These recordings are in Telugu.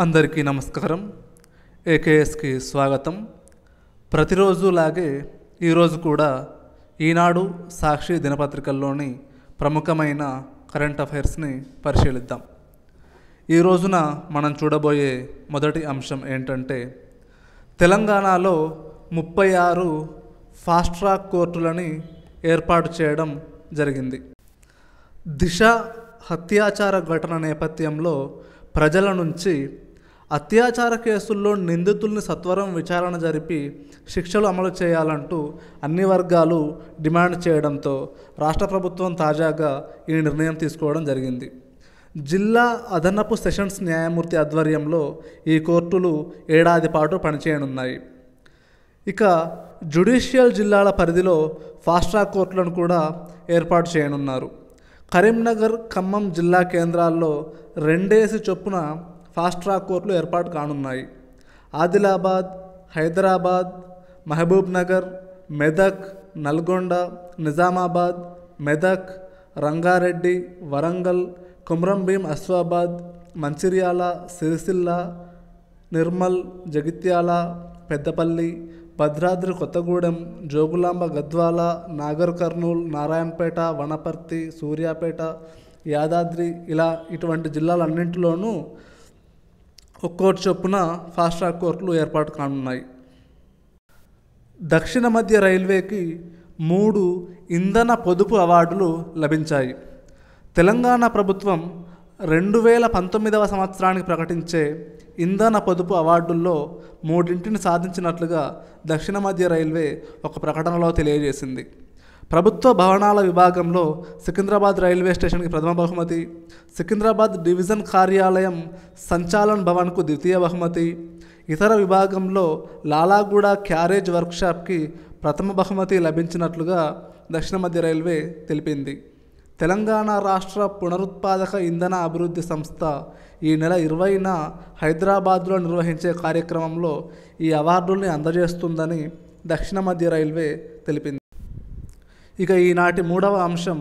అందరికీ నమస్కారం ఏకేఎస్కి స్వాగతం ప్రతిరోజు లాగే ఈరోజు కూడా ఈనాడు సాక్షి దినపత్రికల్లోని ప్రముఖమైన కరెంట్ అఫైర్స్ని పరిశీలిద్దాం ఈ రోజున మనం చూడబోయే మొదటి అంశం ఏంటంటే తెలంగాణలో ముప్పై ఆరు ఫాస్ట్ ట్రాక్ కోర్టులని ఏర్పాటు చేయడం జరిగింది దిశ హత్యాచార ఘటన నేపథ్యంలో ప్రజల నుంచి అత్యాచార కేసుల్లో నిందితుల్ని సత్వరం విచారణ జరిపి శిక్షలు అమలు చేయాలంటూ అన్ని వర్గాలు డిమాండ్ చేయడంతో రాష్ట్ర ప్రభుత్వం తాజాగా ఈ నిర్ణయం తీసుకోవడం జరిగింది జిల్లా అదనపు సెషన్స్ న్యాయమూర్తి ఆధ్వర్యంలో ఈ కోర్టులు ఏడాది పాటు పనిచేయనున్నాయి ఇక జ్యుడిషియల్ జిల్లాల పరిధిలో ఫాస్ట్ ట్రాక్ కోర్టులను కూడా ఏర్పాటు చేయనున్నారు కరీంనగర్ ఖమ్మం జిల్లా కేంద్రాల్లో రెండేసి చొప్పున ఫాస్ట్ ట్రాక్ కోర్టులు ఏర్పాటు కానున్నాయి ఆదిలాబాద్ హైదరాబాద్ మహబూబ్ నగర్ మెదక్ నల్గొండ నిజామాబాద్ మెదక్ రంగారెడ్డి వరంగల్ కుమ్రంభీం అస్వాబాద్ మంచిర్యాల సిరిసిల్ల నిర్మల్ జగిత్యాల పెద్దపల్లి భద్రాద్రి కొత్తగూడెం జోగులాంబ గద్వాల నాగర్ కర్నూల్ నారాయణపేట వనపర్తి సూర్యాపేట యాదాద్రి ఇలా ఇటువంటి జిల్లాలన్నింటిలోనూ ఒక్కోటి చొప్పున ఫాస్ట్ ట్రాక్ కోర్టులు ఏర్పాటు కానున్నాయి దక్షిణ మధ్య రైల్వేకి మూడు ఇంధన పొదుపు అవార్డులు లభించాయి తెలంగాణ ప్రభుత్వం రెండు వేల పంతొమ్మిదవ సంవత్సరానికి ప్రకటించే ఇంధన పొదుపు అవార్డుల్లో మూడింటిని సాధించినట్లుగా దక్షిణ మధ్య రైల్వే ఒక ప్రకటనలో తెలియజేసింది ప్రభుత్వ భవనాల విభాగంలో సికింద్రాబాద్ రైల్వే స్టేషన్కి ప్రథమ బహుమతి సికింద్రాబాద్ డివిజన్ కార్యాలయం సంచాలన్ భవన్కు ద్వితీయ బహుమతి ఇతర విభాగంలో లాలాగూడ క్యారేజ్ వర్క్షాప్కి ప్రథమ బహుమతి లభించినట్లుగా దక్షిణ మధ్య రైల్వే తెలిపింది తెలంగాణ రాష్ట్ర పునరుత్పాదక ఇంధన అభివృద్ధి సంస్థ ఈ నెల ఇరవైన హైదరాబాద్లో నిర్వహించే కార్యక్రమంలో ఈ అవార్డుల్ని అందజేస్తుందని దక్షిణ మధ్య రైల్వే తెలిపింది ఇక ఈనాటి మూడవ అంశం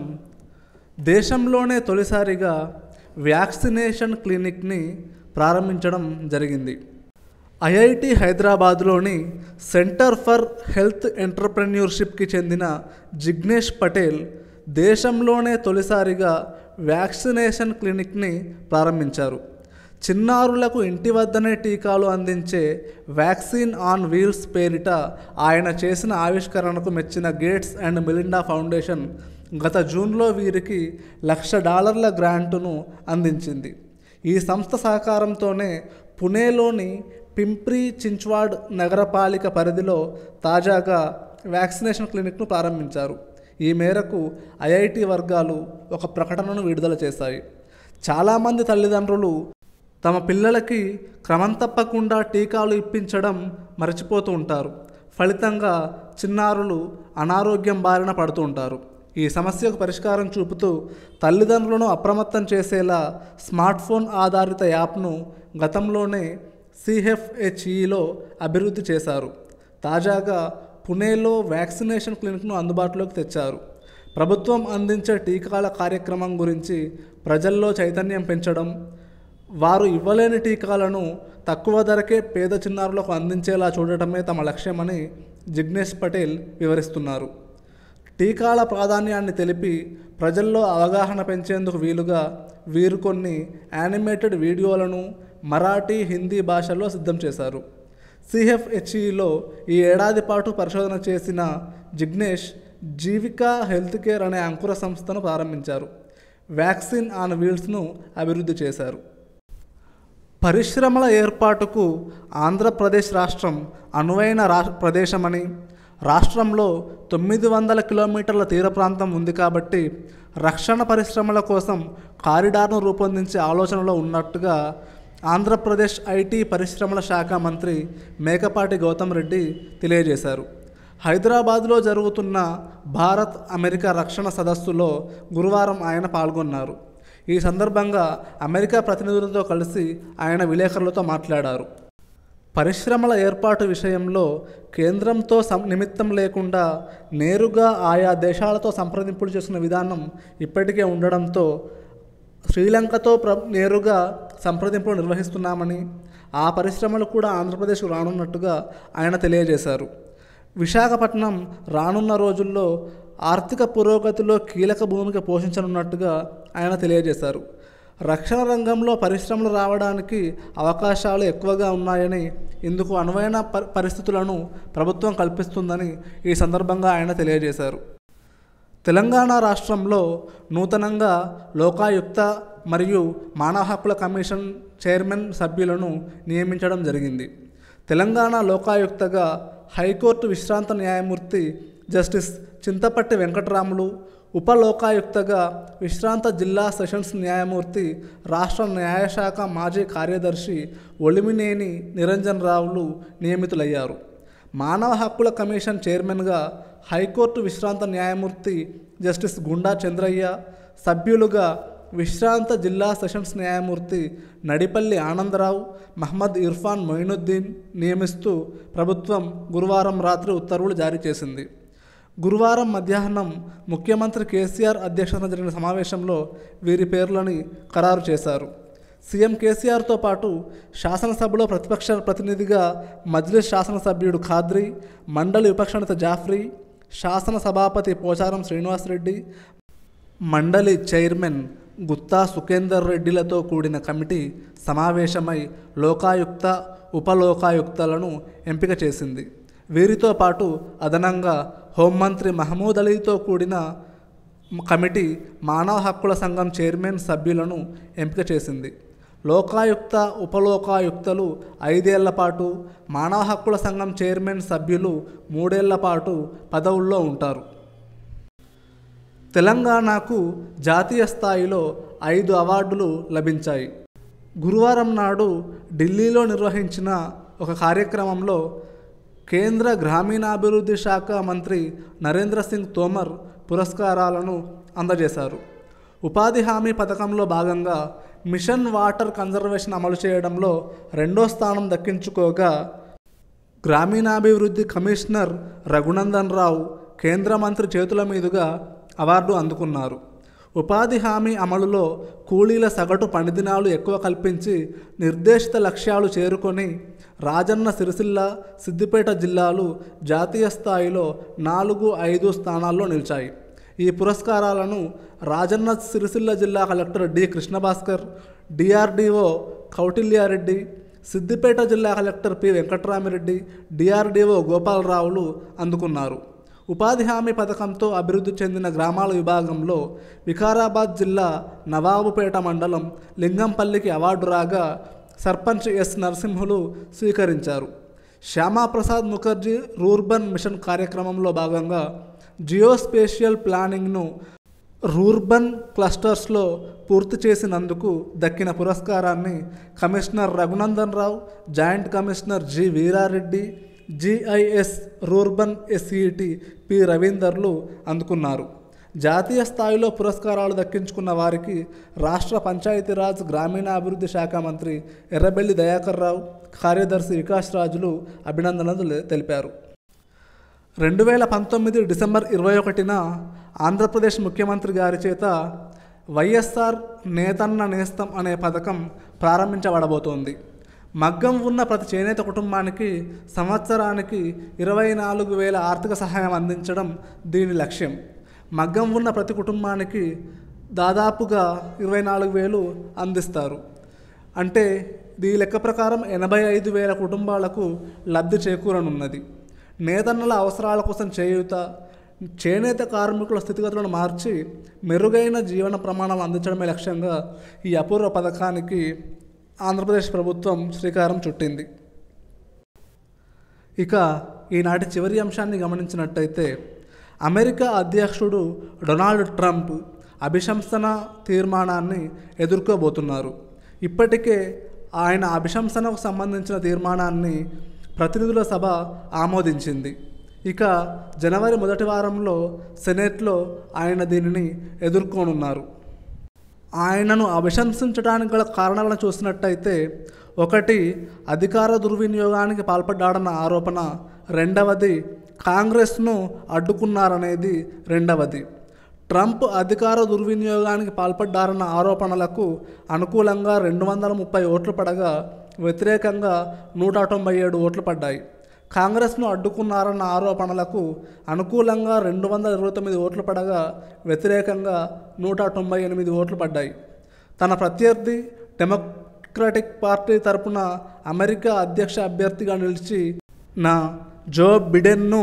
దేశంలోనే తొలిసారిగా వ్యాక్సినేషన్ క్లినిక్ని ప్రారంభించడం జరిగింది ఐఐటి హైదరాబాద్లోని సెంటర్ ఫర్ హెల్త్ ఎంటర్ప్రెన్యూర్షిప్కి చెందిన జిగ్నేష్ పటేల్ దేశంలోనే తొలిసారిగా వ్యాక్సినేషన్ క్లినిక్ని ప్రారంభించారు చిన్నారులకు ఇంటి వద్దనే టీకాలు అందించే వ్యాక్సిన్ ఆన్ వీల్స్ పేరిట ఆయన చేసిన ఆవిష్కరణకు మెచ్చిన గేట్స్ అండ్ మిలిండా ఫౌండేషన్ గత జూన్లో వీరికి లక్ష డాలర్ల గ్రాంటును అందించింది ఈ సంస్థ సహకారంతోనే పుణేలోని పింప్రి చించ్వాడ్ నగరపాలిక పరిధిలో తాజాగా వ్యాక్సినేషన్ క్లినిక్ను ప్రారంభించారు ఈ మేరకు ఐఐటి వర్గాలు ఒక ప్రకటనను విడుదల చేశాయి చాలామంది తల్లిదండ్రులు తమ పిల్లలకి క్రమం తప్పకుండా టీకాలు ఇప్పించడం మర్చిపోతూ ఉంటారు ఫలితంగా చిన్నారులు అనారోగ్యం బారిన పడుతూ ఉంటారు ఈ సమస్యకు పరిష్కారం చూపుతూ తల్లిదండ్రులను అప్రమత్తం చేసేలా స్మార్ట్ ఫోన్ ఆధారిత యాప్ను గతంలోనే సిహెఫ్హెచ్ఈలో అభివృద్ధి చేశారు తాజాగా పుణేలో వ్యాక్సినేషన్ క్లినిక్ను అందుబాటులోకి తెచ్చారు ప్రభుత్వం అందించే టీకాల కార్యక్రమం గురించి ప్రజల్లో చైతన్యం పెంచడం వారు ఇవ్వలేని టీకాలను తక్కువ ధరకే పేద చిన్నారులకు అందించేలా చూడటమే తమ లక్ష్యమని జిగ్నేష్ పటేల్ వివరిస్తున్నారు టీకాల ప్రాధాన్యాన్ని తెలిపి ప్రజల్లో అవగాహన పెంచేందుకు వీలుగా వీరు కొన్ని యానిమేటెడ్ వీడియోలను మరాఠీ హిందీ భాషల్లో సిద్ధం చేశారు సిఎఫ్హెచ్ఈలో ఈ ఏడాది పాటు పరిశోధన చేసిన జిగ్నేష్ జీవికా హెల్త్ కేర్ అనే అంకుర సంస్థను ప్రారంభించారు వ్యాక్సిన్ ఆన్ వీల్స్ను అభివృద్ధి చేశారు పరిశ్రమల ఏర్పాటుకు ఆంధ్రప్రదేశ్ రాష్ట్రం అనువైన రా ప్రదేశమని రాష్ట్రంలో తొమ్మిది వందల కిలోమీటర్ల తీర ప్రాంతం ఉంది కాబట్టి రక్షణ పరిశ్రమల కోసం కారిడార్ను రూపొందించే ఆలోచనలో ఉన్నట్టుగా ఆంధ్రప్రదేశ్ ఐటీ పరిశ్రమల శాఖ మంత్రి మేకపాటి గౌతమ్ రెడ్డి తెలియజేశారు హైదరాబాద్లో జరుగుతున్న భారత్ అమెరికా రక్షణ సదస్సులో గురువారం ఆయన పాల్గొన్నారు ఈ సందర్భంగా అమెరికా ప్రతినిధులతో కలిసి ఆయన విలేకరులతో మాట్లాడారు పరిశ్రమల ఏర్పాటు విషయంలో కేంద్రంతో సం నిమిత్తం లేకుండా నేరుగా ఆయా దేశాలతో సంప్రదింపులు చేసిన విధానం ఇప్పటికే ఉండడంతో శ్రీలంకతో ప్ర నేరుగా సంప్రదింపులు నిర్వహిస్తున్నామని ఆ పరిశ్రమలు కూడా ఆంధ్రప్రదేశ్కు రానున్నట్టుగా ఆయన తెలియజేశారు విశాఖపట్నం రానున్న రోజుల్లో ఆర్థిక పురోగతిలో కీలక భూమిక పోషించనున్నట్టుగా ఆయన తెలియజేశారు రక్షణ రంగంలో పరిశ్రమలు రావడానికి అవకాశాలు ఎక్కువగా ఉన్నాయని ఇందుకు అనువైన ప- పరిస్థితులను ప్రభుత్వం కల్పిస్తుందని ఈ సందర్భంగా ఆయన తెలియజేశారు తెలంగాణ రాష్ట్రంలో నూతనంగా లోకాయుక్త మరియు మానవ హక్కుల కమిషన్ చైర్మన్ సభ్యులను నియమించడం జరిగింది తెలంగాణ లోకాయుక్తగా హైకోర్టు విశ్రాంత న్యాయమూర్తి జస్టిస్ చింతపట్టి వెంకటరాములు ఉప లోకాయుక్తగా విశ్రాంత జిల్లా సెషన్స్ న్యాయమూర్తి రాష్ట్ర న్యాయశాఖ మాజీ కార్యదర్శి ఒలిమినేని నిరంజన్ రావులు నియమితులయ్యారు మానవ హక్కుల కమిషన్ చైర్మన్గా హైకోర్టు విశ్రాంత న్యాయమూర్తి జస్టిస్ గుండా చంద్రయ్య సభ్యులుగా విశ్రాంత జిల్లా సెషన్స్ న్యాయమూర్తి నడిపల్లి ఆనందరావు మహమ్మద్ ఇర్ఫాన్ మొయినుద్దీన్ నియమిస్తూ ప్రభుత్వం గురువారం రాత్రి ఉత్తర్వులు జారీ చేసింది గురువారం మధ్యాహ్నం ముఖ్యమంత్రి కేసీఆర్ అధ్యక్షతన జరిగిన సమావేశంలో వీరి పేర్లని ఖరారు చేశారు సీఎం కేసీఆర్తో పాటు శాసనసభలో ప్రతిపక్ష ప్రతినిధిగా మజ్లిస్ శాసనసభ్యుడు ఖాద్రి మండలి విపక్షనేత జాఫ్రీ శాసన సభాపతి పోచారం శ్రీనివాసరెడ్డి మండలి చైర్మన్ గుత్తా సుఖేందర్ రెడ్డిలతో కూడిన కమిటీ సమావేశమై లోకాయుక్త ఉపలోకాయుక్తలను ఎంపిక చేసింది వీరితో పాటు అదనంగా హోంమంత్రి మహమూద్ అలీతో కూడిన కమిటీ మానవ హక్కుల సంఘం చైర్మన్ సభ్యులను ఎంపిక చేసింది లోకాయుక్త ఉపలోకాయుక్తలు ఐదేళ్ల పాటు మానవ హక్కుల సంఘం చైర్మన్ సభ్యులు మూడేళ్ల పాటు పదవుల్లో ఉంటారు తెలంగాణకు జాతీయ స్థాయిలో ఐదు అవార్డులు లభించాయి గురువారం నాడు ఢిల్లీలో నిర్వహించిన ఒక కార్యక్రమంలో కేంద్ర గ్రామీణాభివృద్ధి శాఖ మంత్రి నరేంద్ర సింగ్ తోమర్ పురస్కారాలను అందజేశారు ఉపాధి హామీ పథకంలో భాగంగా మిషన్ వాటర్ కన్జర్వేషన్ అమలు చేయడంలో రెండో స్థానం దక్కించుకోగా గ్రామీణాభివృద్ధి కమిషనర్ రఘునందన్ రావు కేంద్ర మంత్రి చేతుల మీదుగా అవార్డు అందుకున్నారు ఉపాధి హామీ అమలులో కూలీల సగటు పనిదినాలు ఎక్కువ కల్పించి నిర్దేశిత లక్ష్యాలు చేరుకొని రాజన్న సిరిసిల్ల సిద్దిపేట జిల్లాలు జాతీయ స్థాయిలో నాలుగు ఐదు స్థానాల్లో నిలిచాయి ఈ పురస్కారాలను రాజన్న సిరిసిల్ల జిల్లా collector D Krishna Bhaskar DRDO Kautilya Reddy Siddipet జిల్లా కలెక్టర్ పి వెంకట్రామిరెడ్డి డిఆర్డిఓ గోపాలరావులు అందుకున్నారు ఉపాధి హామీ పథకంతో అభివృద్ధి చెందిన గ్రామాల విభాగంలో వికారాబాద్ జిల్లా నవాబుపేట మండలం లింగంపల్లికి అవార్డు రాగా సర్పంచ్ ఎస్ నరసింహులు స్వీకరించారు శ్యామాప్రసాద్ ముఖర్జీ రూర్బన్ మిషన్ కార్యక్రమంలో భాగంగా జియోస్పేషియల్ ప్లానింగ్ను రూర్బన్ క్లస్టర్స్లో పూర్తి చేసినందుకు దక్కిన పురస్కారాన్ని commissioner Raghunandan Rao joint commissioner G Veera Reddy GIS rurban SET P రవీందర్లు అందుకున్నారు జాతీయ స్థాయిలో పురస్కారాలు దక్కించుకున్న వారికి రాష్ట్ర పంచాయతీరాజ్ గ్రామీణాభివృద్ధి శాఖ మంత్రి ఎర్రబెల్లి దయాకర్ రావు కార్యదర్శి వికాస్ రాజులు అభినందనలు తెలిపారు రెండు వేల పంతొమ్మిది డిసెంబర్ ఇరవై ఒకటిన ఆంధ్రప్రదేశ్ ముఖ్యమంత్రి గారి చేత వైఎస్ఆర్ నేతన్న నేస్తం అనే పథకం ప్రారంభించబడబోతోంది మగ్గం ఉన్న ప్రతి చేనేత కుటుంబానికి సంవత్సరానికి ఇరవై నాలుగు వేల ఆర్థిక సహాయం అందించడం దీని లక్ష్యం మగ్గం ఉన్న ప్రతి కుటుంబానికి దాదాపుగా ఇరవై నాలుగు వేలు అందిస్తారు అంటే దీని లెక్క ప్రకారం ఎనభై ఐదు వేల కుటుంబాలకు లబ్ధి చేకూరనున్నది నేతన్నల అవసరాల కోసం చేయూత చేనేత కార్మికుల స్థితిగతులను మార్చి మెరుగైన జీవన ప్రమాణం అందించడమే లక్ష్యంగా ఈ అపూర్వ పథకానికి ఆంధ్రప్రదేశ్ ప్రభుత్వం శ్రీకారం చుట్టింది ఇక ఈనాటి చివరి అంశాన్ని గమనించినట్టయితే అమెరికా అధ్యక్షుడు డొనాల్డ్ ట్రంప్ అభిశంసన తీర్మానాన్ని ఎదుర్కోబోతున్నారు ఇప్పటికే ఆయన అభిశంసనకు సంబంధించిన తీర్మానాన్ని ప్రతినిధుల సభ ఆమోదించింది ఇక జనవరి మొదటి వారంలో సెనెట్లో ఆయన దీనిని ఎదుర్కోనున్నారు ఆయనను అభిశంసించడానికి గల కారణాలను చూసినట్టయితే ఒకటి అధికార దుర్వినియోగానికి పాల్పడ్డాడన్న ఆరోపణ రెండవది కాంగ్రెస్ను అడ్డుకున్నారనేది రెండవది ట్రంప్ అధికార దుర్వినియోగానికి పాల్పడ్డారన్న ఆరోపణలకు అనుకూలంగా రెండు వందల ముప్పై ఓట్లు పడగా వ్యతిరేకంగా నూట తొంభై ఏడు ఓట్లు పడ్డాయి కాంగ్రెస్ను అడ్డుకున్నారన్న ఆరోపణలకు అనుకూలంగా రెండు వందల ఇరవై తొమ్మిది ఓట్లు పడగా వ్యతిరేకంగా నూట తొంభై ఎనిమిది ఓట్లు పడ్డాయి తన ప్రత్యర్థి డెమోక్రటిక్ పార్టీ తరపున అమెరికా అధ్యక్ష అభ్యర్థిగా నిలిచి నా జో బిడెన్ను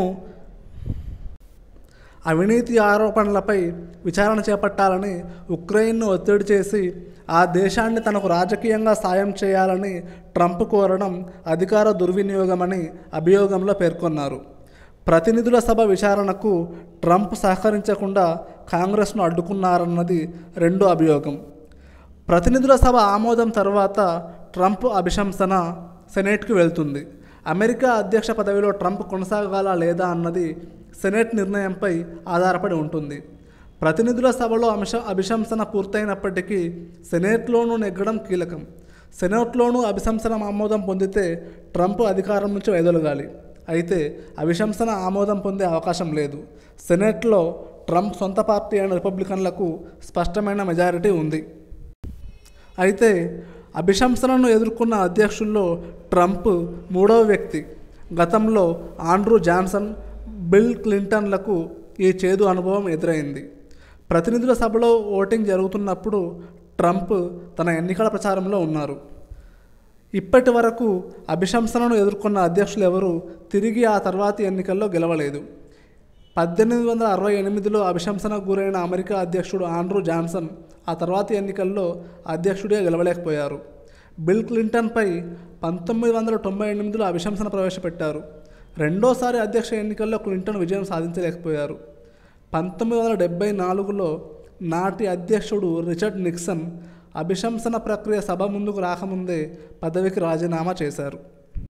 అవినీతి ఆరోపణలపై విచారణ చేపట్టాలని ఉక్రెయిన్ను ఒత్తిడి చేసి ఆ దేశాన్ని తనకు రాజకీయంగా సాయం చేయాలని ట్రంప్ కోరడం అధికార దుర్వినియోగమని అభియోగంలో పేర్కొన్నారు ప్రతినిధుల సభ విచారణకు ట్రంప్ సహకరించకుండా కాంగ్రెస్ను అడ్డుకున్నారన్నది రెండో అభియోగం ప్రతినిధుల సభ ఆమోదం తర్వాత ట్రంప్ అభిశంసన సెనేట్కి వెళ్తుంది అమెరికా అధ్యక్ష పదవిలో ట్రంప్ కొనసాగాలా లేదా అన్నది సెనేట్ నిర్ణయంపై ఆధారపడి ఉంటుంది ప్రతినిధుల సభలో అంశ అభిశంసన పూర్తయినప్పటికీ సెనేట్లోనూ నెగ్గడం కీలకం సెనేట్లోనూ అభిశంసన ఆమోదం పొందితే ట్రంప్ అధికారం నుంచి వైదొలగాలి అయితే అభిశంసన ఆమోదం పొందే అవకాశం లేదు సెనేట్లో ట్రంప్ సొంత పార్టీ అయిన రిపబ్లికన్లకు స్పష్టమైన మెజారిటీ ఉంది అయితే అభిశంసనను ఎదుర్కొన్న అధ్యక్షుల్లో ట్రంప్ మూడవ వ్యక్తి గతంలో ఆండ్రూ జాన్సన్ బిల్ క్లింటన్లకు ఈ చేదు అనుభవం ఎదురైంది ప్రతినిధుల సభలో ఓటింగ్ జరుగుతున్నప్పుడు ట్రంప్ తన ఎన్నికల ప్రచారంలో ఉన్నారు ఇప్పటి వరకు అభిశంసనను ఎదుర్కొన్న అధ్యక్షులు ఎవరూ తిరిగి ఆ తర్వాతి ఎన్నికల్లో గెలవలేదు పద్దెనిమిది వందల అరవై ఎనిమిదిలో అభిశంసనకు గురైన అమెరికా అధ్యక్షుడు ఆండ్రూ జాన్సన్ ఆ తర్వాతి ఎన్నికల్లో అధ్యక్షుడిగా గెలవలేకపోయారు బిల్ క్లింటన్పై పంతొమ్మిది వందల తొంభై ఎనిమిదిలో అభిశంసన ప్రవేశపెట్టారు రెండోసారి అధ్యక్ష ఎన్నికల్లో క్లింటన్ విజయం సాధించలేకపోయారు పంతొమ్మిది వందల డెబ్బై నాలుగులో నాటి అధ్యక్షుడు రిచర్డ్ నిక్సన్ అభిశంసన ప్రక్రియ సభ ముందుకు రాకముందే పదవికి రాజీనామా చేశారు